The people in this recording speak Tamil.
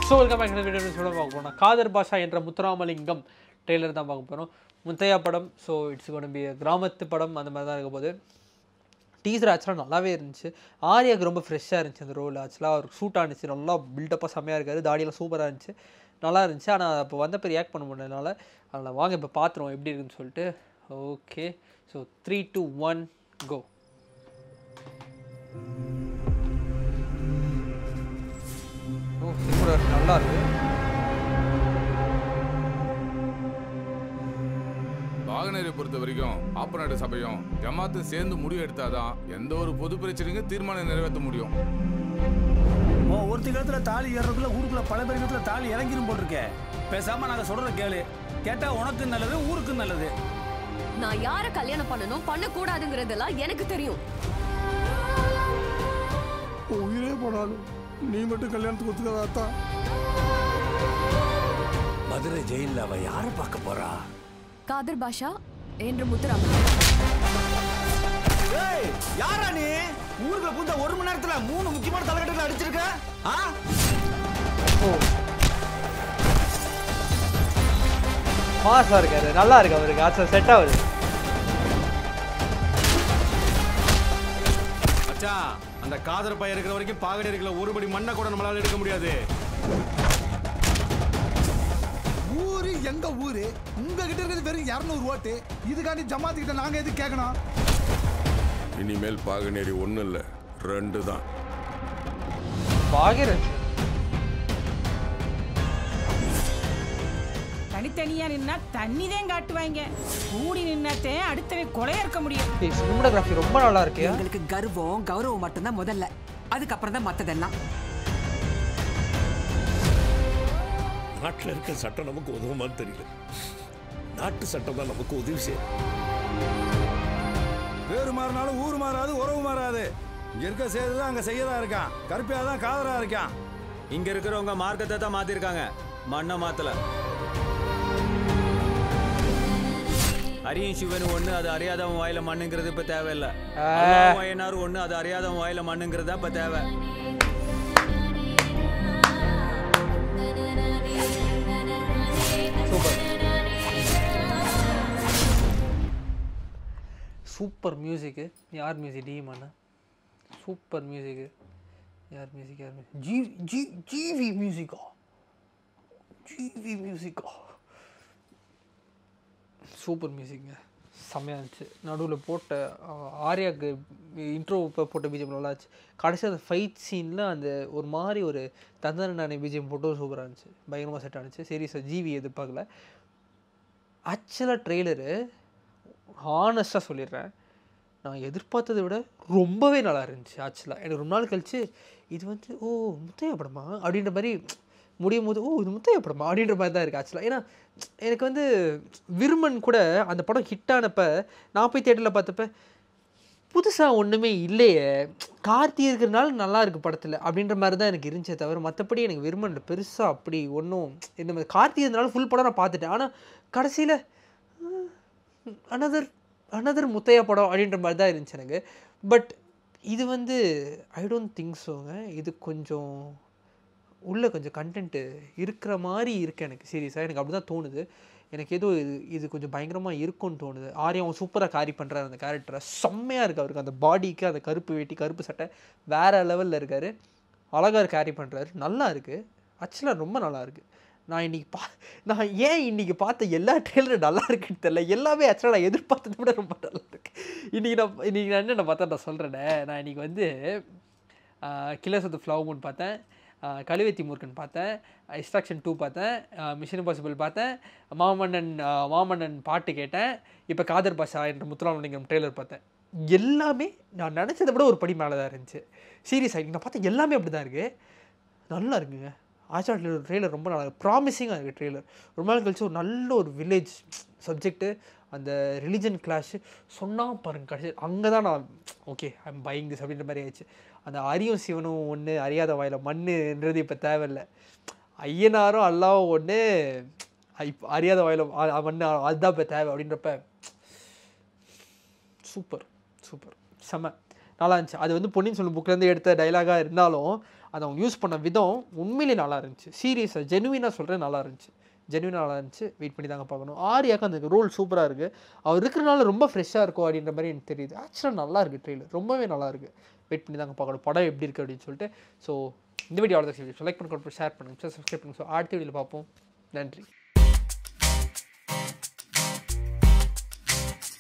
ஸோ வெல்கம் பேக் வீடியோ சொல்ல பார்க்க போனோம் காதர் பாஷா என்ற முத்துராமலிங்கம் ட்ரெய்லர் தான் பார்க்க போகிறோம் முத்தையா படம் ஸோ இட்ஸ் கொண்டு பி கிராமத்து படம் அந்த மாதிரி தான் இருக்க போகுது டீசர் ஆக்சுவலாக நல்லாவே இருந்துச்சு ஆர்யாவுக்கு ரொம்ப ஃப்ரெஷ்ஷாக இருந்துச்சு அந்த ரோல் ஆக்சுவலாக அவர் சூட் ஆனிச்சு நல்லா பில்டப்பாக செம்மையாக இருக்காரு தாடியெல்லாம் சூப்பராக இருந்துச்சு நல்லா இருந்துச்சு ஆனால் அப்போ வந்தப்போ ரியாக்ட் பண்ண முடியலனால அதில் வாங்க இப்போ பார்த்துருவோம் எப்படி இருக்குன்னு சொல்லிட்டு okay so three two one go ஓ சூப்பராக இருக்கு நல்லா இருக்கு வாகனரை பொறுத்த வரைக்கும் ஆப்பநாடு சபையும் ஜமாத்தும் சேர்ந்து முடிவு எடுத்தாதான் எந்த ஒரு பொது பிரச்சனைக்கும் தீர்மானம் நிறைவேற்ற முடியும் உன் ஒருத்தி இடத்துல தாலி ஏறதுக்குள்ள ஊருக்குள்ள பல பேர் இடத்துல தாலி இறங்கிரும் போட்டிருக்கே பேசாம நாங்க சொல்றத கேளு கேட்டா உனக்கு நல்லது ஊருக்கு நல்லது நான் யார கல்யாணம் பண்ணணும் பண்ண கூடாதுங்கிறதெல்லாம் எனக்கு தெரியும் உயிரே போனாலும் நீ மட்டும் கல்யாணத்துக்கு ஒத்துக்காதா மதுரை ஜெயில அவ யார பார்க்க போறா காதர் பாஷா என்று முத்துராமன் ஏய் யாரா நீ ஊருக்குள்ள புந்த ஒரு மணி நேரத்துல மூணு முக்கியமான தலைக்கட்டுல அடிச்சிருக்க ஆ மாசாக இருக்காரு நல்லா இருக்கு அவருக்கு ஆக்சுவலாக செட் ஆகுது மச்சான் அந்த காதர் பையன் இருக்கிற வரைக்கும் பாகடி இருக்கிற ஒரு படி மண்ணை கூட நம்மளால எடுக்க முடியாது ஊரு எங்க ஊரு உங்ககிட்ட இருக்கிறது வெறும் இரநூறு ஓட்டு இதுக்காண்டி ஜமாத்து கிட்ட நாங்க எதுக்கு கேட்கணும் இனிமேல் பாகநேரி ஒன்றும் இல்லை ரெண்டு தான் பாகிரன் தனித்தனியா நின்னா தண்ணி தான் காட்டுவாங்க கூடி நின்னாத்தே அடுத்தவன் கொலையா இருக்க முடியும் சினிமோகிராஃபி ரொம்ப நல்லா இருக்கு எங்களுக்கு கர்வம் கௌரவம் மட்டும்தான் முதல்ல அதுக்கப்புறம் தான் மத்ததெல்லாம் நாட்டில் இருக்க சட்டம் நமக்கு உதவுமான்னு தெரியல நாட்டு சட்டம் தான் நமக்கு உதவி செய்யும் பேரு மாறினாலும் ஊர் மாறாது உறவு மாறாது இங்க இருக்க செய்யறதுதான் அங்க செய்யதா இருக்கான் கருப்பியா தான் காதரா இருக்கான் இங்க இருக்கிறவங்க மார்க்கத்தை தான் மாத்திருக்காங்க மண்ணை மாத்தல அரியும் சிவன் ஒண்ணு அது அறியாதவன் வாயில மண்ணுங்கிறது இப்ப தேவையில்ல அல்லாஹ்வும் ஐயனாரும் ஒண்ணு அது அறியாதவன் வாயில மண்ணுங்கிறது தான் இப்ப தேவை சூப்பர் சூப்பர் மியூசிக்கு யார் மியூசிக் டிமாண்ணா சூப்பர் மியூசிக்கு யார் மியூசிக் யார் மியூசிக் ஜி ஜி ஜிவி மியூசிக்கா ஜிவி மியூசிக்கா சூப்பர் மியூசிக்ங்க செம்மையாக இருந்துச்சு நடுவில் போட்ட அஹ், ஆர்யாக்கு இன்ட்ரோ இப்போ போட்ட பிஜிஎம் நல்லா இருந்துச்சு கடைசி அந்த ஃபைட் சீனில் அந்த ஒரு மாதிரி ஒரு தந்தன நானே பிஜிஎம் போட்டு சூப்பராக இருந்துச்சு பயங்கரமாக செட் ஆனிச்சு சரி சார் ஜிவி எதிர்பார்க்கல ஆக்சுவலாக ட்ரெய்லரு ஹானஸ்ட்டாக சொல்லிடுறேன் நான் எதிர்பார்த்ததை விட ரொம்பவே நல்லா இருந்துச்சு ஆக்சுவலாக எனக்கு ரொம்ப நாள் கழிச்சு இது வந்து ஓ முத்தையா படமா அப்படின்ற மாதிரி முடியும் போது ஓ இது முத்தையா படமா அப்படின்ற மாதிரி தான் இருக்குது ஆக்சுவலாக ஏன்னா எனக்கு வந்து விருமன் கூட அந்த படம் ஹிட் ஆனப்ப நான் போய் தேட்டரில் பார்த்தப்ப புதுசாக ஒன்றுமே இல்லையே கார்த்தி இருக்கிறனால நல்லா இருக்கு படத்தில் அப்படின்ற மாதிரி தான் எனக்கு இருந்துச்சே தவிர மற்றபடி எனக்கு விரும்பல பெருசாக அப்படி ஒன்றும் இந்த மாதிரி கார்த்தி இருந்தனால ஃபுல் படம் நான் பார்த்துட்டேன் ஆனால் கடைசியில் அனதர் அனதர் முத்தையா படம் அப்படின்ற மாதிரி தான் இருந்துச்சு எனக்கு பட் இது வந்து ஐ டோன்ட் திங்க் ஸோங்க இது கொஞ்சம் உள்ள கொஞ்சம் கண்டென்ட்டு இருக்கிற மாதிரி இருக்கு எனக்கு சீரியஸாக எனக்கு அப்படி தான் தோணுது எனக்கு ஏதோ இது இது கொஞ்சம் பயங்கரமாக இருக்கும்னு தோணுது ஆரியம் சூப்பராக கேரி பண்ணுறாரு அந்த கேரக்டரை செம்மையாக இருக்குது அவருக்கு அந்த பாடிக்கு அந்த கருப்பு வேட்டி கருப்பு சட்டை வேறு லெவலில் இருக்கார் அழகாக கேரி பண்ணுறாரு நல்லா இருக்குது ஆக்சுவலாக ரொம்ப நல்லா இருக்குது நான் இன்னைக்கு பா நான் ஏன் இன்னைக்கு பார்த்த எல்லா ட்ரெயிலரும் நல்லா இருக்குன்னு தெரியல எல்லாமே ஆக்சுவலாக நான் எதிர்பார்த்ததை விட ரொம்ப நல்லா இருக்கு இன்னைக்கு நான் இன்னைக்கு நான் என்ன பார்த்தா நான் சொல்கிறேனே நான் இன்னைக்கு வந்து killers of the flower moon பார்த்தேன் ஆஹ் கழுவேத்தி மூர்க்கன் பார்த்தேன் எக்ஸ்ட்ராக்ஷன் டூ பார்த்தேன் மிஷன் இம்பாசிபிள் பார்த்தேன் மாமன்னன் ஆஹ் மாமன்னன் பாட்டு கேட்டேன் இப்போ காதர் பாஷா என்ற முத்துராமலிங்கம் ட்ரெய்லர் பார்த்தேன் எல்லாமே நான் நினச்சதை விட ஒரு படி மேலே தான் இருந்துச்சு சீரியஸாக நான் பார்த்த எல்லாமே அப்படி தான் இருக்குது நல்லா இருக்குங்க ஆச்சா ட்ரெய்லர் ரொம்ப நல்லா இருக்கு ப்ராமிசிங்காக இருக்குது ட்ரெய்லர் ரொம்ப நாள் கழிச்சு ஒரு நல்ல ஒரு வில்லேஜ் சப்ஜெக்ட்டு அந்த ரிலிஜன் கிளாஷ் சொன்னால் பாருங்க கடைசி அங்கே தான் நான் ஓகே ஐம் பையிங் திஸ் அப்படின்ற மாதிரி ஆயிடுச்சு அந்த அரியும் சிவனும் ஒன்று அறியாத வாயில மண்ணுன்றது இப்போ தேவையில்லை ஐயனாரும் அல்லாவும் ஒன்று இப்போ அறியாத வாயில அ- மண்ணு அதுதான் இப்போ தேவை அப்படின்றப்ப சூப்பர் சூப்பர் செம்ம நல்லா இருந்துச்சு அது வந்து பொன்னியின் செல்வன் புக்லேருந்து எடுத்த டைலாகாக இருந்தாலும் அதை அவங்க யூஸ் பண்ண விதம் உண்மையிலே நல்லா இருந்துச்சு சீரியஸாக ஜெனுவினாக சொல்கிறேன் நல்லா இருந்துச்சு ஜெனுவினாக நல்லா இருந்துச்சு வெயிட் பண்ணி தாங்க பார்க்கணும் ஆரியாக்கு அந்த ரோல் சூப்பராக இருக்குது அவர் இருக்கிறனால ரொம்ப ஃப்ரெஷ்ஷாக இருக்கும் அப்படின்ற மாதிரி எனக்கு தெரியுது ஆக்சுவலாக நல்லா இருக்குது ட்ரெயிலர் ரொம்பவே நல்லா இருக்குது வெயிட் பண்ணி தாங்க பார்க்கணும் படம் எப்படி இருக்குது அப்படின்னு சொல்லிட்டு ஸோ இந்த வீடியோ அவ்வளோதான் லைக் பண்ணி ஷேர் பண்ணுங்கள் சப்ஸ்கிரைப் பண்ணுங்கள் ஸோ அடுத்த வீடியோவில் பார்ப்போம் நன்றி